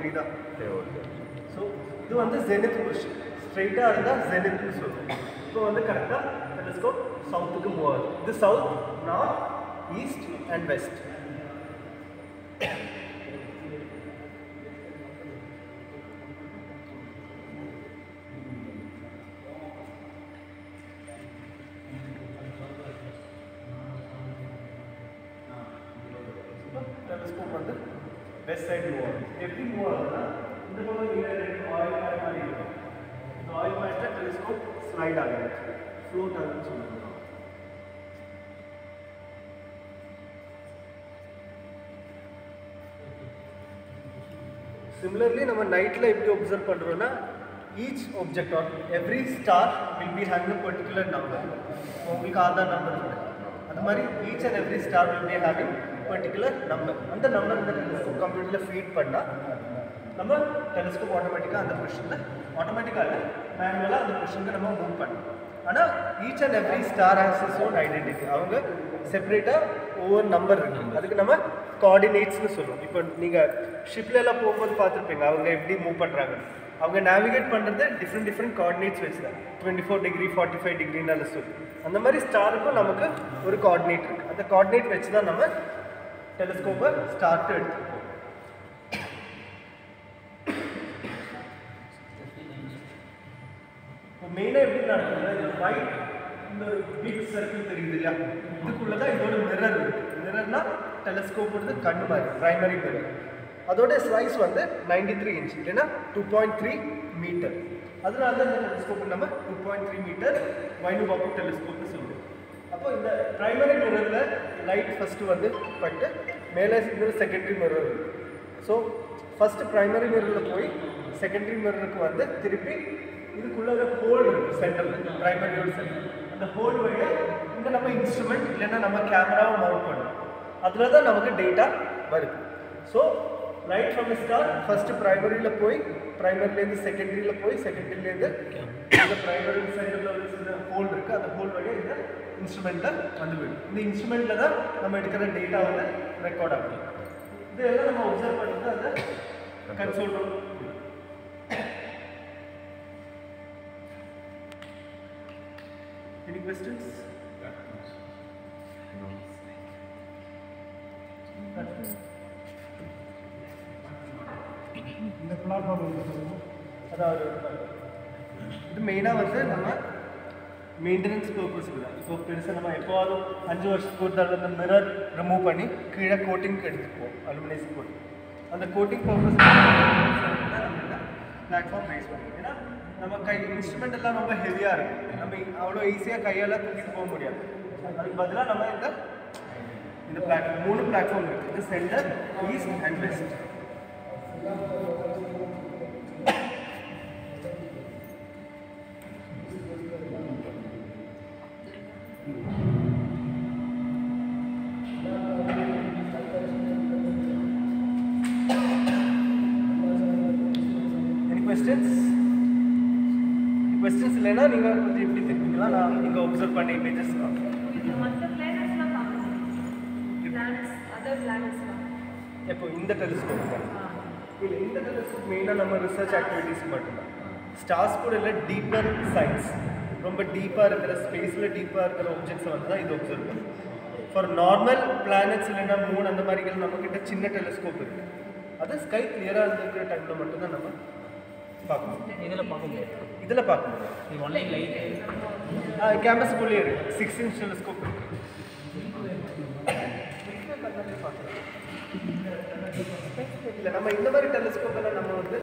தெரியுதா சரி okay so இது வந்து ஜெனித் பொசிஷன் ஸ்ட்ரைட்டாக இருந்தால் ஜெனித்னு சொல்லுவோம் இப்போ வந்து கரெக்டாக டெலிஸ்கோப் சவுத்துக்கு மூவ் ஆகுது இது south north east and west telescope வந்து வெஸ்ட் சைடு மூவ் ஆகுது எப்படி மூவ் ஆகுதுன்னா இந்த பக்கம் இங்கே ரெண்டு ஆயில் பேட் மாதிரி இருக்கும் இந்த ஆயில் பேட்டில் டெலிஸ்கோப் ஸ்லைட் ஆகுது ஃப்ளோட் ஆகுதுன்னு சொல்லுவாங்க சிமிலர்லி நம்ம நைட்டில் எப்படி ஒப்சர்வ் பண்ணுறோன்னா each object are every star will be having a particular number உங்களுக்கு ஆதார் நம்பர் இருக்கு அந்த மாதிரி each and every star will be having particular number அந்த நம்பர் இந்த டெலிஸ்கோப் கம்ப்யூட்டரில் ஃபீட் பண்ணால் நம்ம டெலிஸ்கோப் ஆட்டோமேட்டிக்காக அந்த பொசிஷனில் ஆட்டோமேட்டிக்காக இல்லை மேனுவலாக அந்த பொசிஷனுக்கு நம்ம மூவ் பண்ணலாம் ஆனால் each and every star has is own identity அவங்க செப்பரேட்டாக ஒவ்வொரு நம்பர் இருக்கு அதுக்கு நம்ம கோஆர்டினேட்ஸ்னு சொல்லுவோம் இப்போ நீங்கள் ஷிப்ல எல்லாம் போகும்போது பார்த்துருப்பீங்க அவங்க எப்படி மூவ் பண்ணுறாங்க அவங்க நேவிகேட் பண்ணுறது டிஃப்ரெண்ட் டிஃப்ரெண்ட் கோஆர்டினேட்ஸ் வச்சு தான் twenty four degree forty five டிகிரினால சொல்லி அந்த மாதிரி ஸ்டாருக்கும் நமக்கு ஒரு கோஆர்டினேட் இருக்குது அந்த கோஆர்டினேட் வச்சு தான் நம்ம டெலிஸ்கோப்பை ஸ்டார்ட் எடுத்துருக்கோம் இப்போ மெயினாக எப்படி நடக்குதுன்னா இந்த ரைட் இந்த ஒரு பிக் சர்க்கிள் தெரியுது இல்லையா இதுக்குள்ள தான் இதோட மிரர் இருக்கு மிரர்னா டெலிஸ்கோப்போடது கண்ணு மாதிரி பிரைமரி மிரர் அதோட சைஸ் வந்து 93 த்ரீ இன்ச் இல்லைன்னா டூ பாயிண்ட் த்ரீ மீட்டர் அதனால தான் இந்த டெலிஸ்கோப் நம்ம two point three metre Vainu Bappu டெலிஸ்கோப்னு சொல்லுவோம் அப்போ இந்த பிரைமரி மிரரில் லைட் ஃபஸ்ட்டு வந்து பட்டு மேலே இன்னொரு செகண்டரி மிரர் இருக்கு ஸோ ஃபஸ்ட்டு ப்ரைமரி மிரரில் போய் செகண்டரி மிரருக்கு வந்து திருப்பி இதுக்குள்ள ஒரு ஹோல் இருக்கு சென்டரில் ப்ரைமரியோட சென்டர் அந்த ஹோல் வழியா இங்கே நம்ம இன்ஸ்ட்ருமெண்ட் இல்லைன்னா நம்ம கேமராவை மவுண்ட் பண்ணுவோம் அதில் தான் நமக்கு டேட்டா வருது so light from star first ப்ரைமரியில் போய் ப்ரைமரிலேருந்து செகண்டரியில் போய் செகண்டரிலேருந்து இந்த ப்ரைமரி சென்டரில் ஒரு சின்ன ஹோல் இருக்குது அந்த ஹோல் வழியாக இந்த இன்ஸ்ட்ருமெண்ட்டில் வந்து விடும் இந்த இன்ஸ்ட்ருமெண்ட்டில் தான் நம்ம எடுக்கிற டேட்டா வந்து ரெக்கார்ட் ஆகும் இது எல்லாம் நம்ம ஒப்சர்வ் பண்ணுறது அந்த கன்சோல் ரூம் Any questions? இந்த பிளாட்ஃபார்ம் அதாவது இது மெயினாக வந்து நம்ம மெயின்டெனன்ஸ் பர்பஸ்க்கு தான் இப்போ பெருசாக நம்ம எப்போவாவது அஞ்சு வருஷத்துக்கு ஒரு தடவை இந்த மிரர் ரிமூவ் பண்ணி கீழே கோட்டிங்க்கு எடுத்துப்போம் அலுமினியம் கோட்டிங் அந்த கோட்டிங் பர்பஸ் பிளாட்ஃபார்ம் ரைஸ் பண்ணுவோம் ஏன்னா நம்ம கை இன்ஸ்ட்ருமெண்ட் எல்லாம் ரொம்ப ஹெவியாக இருக்கும் நம்ம அவ்வளோ ஈஸியாக கையால் தூக்கிட்டு போக முடியாது அதுக்கு பதிலாக நம்ம இந்த இந்த பிளாட்ஃபார்ம் மூணு பிளாட்ஃபார்ம் இருக்குது இது centre east and west any questions questions இல்லைன்னா நீங்கள் கொஞ்சம் எப்படி தெரிஞ்சுக்கலாம் நான் நீங்கள் ஒப்சர்வ் பண்ண இமேஜஸ் மற்ற பிளானட்ஸ்லாம் பார்க்கணும் பிளானட்ஸ் அதர் பிளானட்ஸ்லாம் இப்போ இந்த டெலிஸ்கோப் இல்லை இந்த டெலிஸ்கோப் மெயினாக நம்ம ரிசர்ச் ஆக்டிவிட்டீஸ் மட்டும்தான் ஸ்டார்ஸ் கூட இல்லை டீப்பர் சயின்ஸ் ரொம்ப டீப்பாக இருக்கிற ஸ்பேஸில் டீப்பாக இருக்கிற ஆப்ஜெக்ட்ஸை வந்து தான் இது ஒப்சர்வ் பண்ணும் ஃபார் நார்மல் பிளானட்ஸ் இல்லைன்னா மூணு அந்த மாதிரிகள் நம்மக்கிட்ட சின்ன டெலிஸ்கோப் இருக்குது அது ஸ்கை கிளியராக இருக்கிற டைமில் மட்டும்தான் நம்ம பார்க்கணும் இதில் பார்க்க முடியாது இதில் பார்க்க முடியும் இது ஒன்லி லைட் கேம்பஸ்குள்ளேயே இருக்கு சிக்ஸ் இன்ச் டெலிஸ்கோப் இருக்கு இல்லை நம்ம இந்த மாதிரி டெலிஸ்கோப் எல்லாம் நம்ம வந்து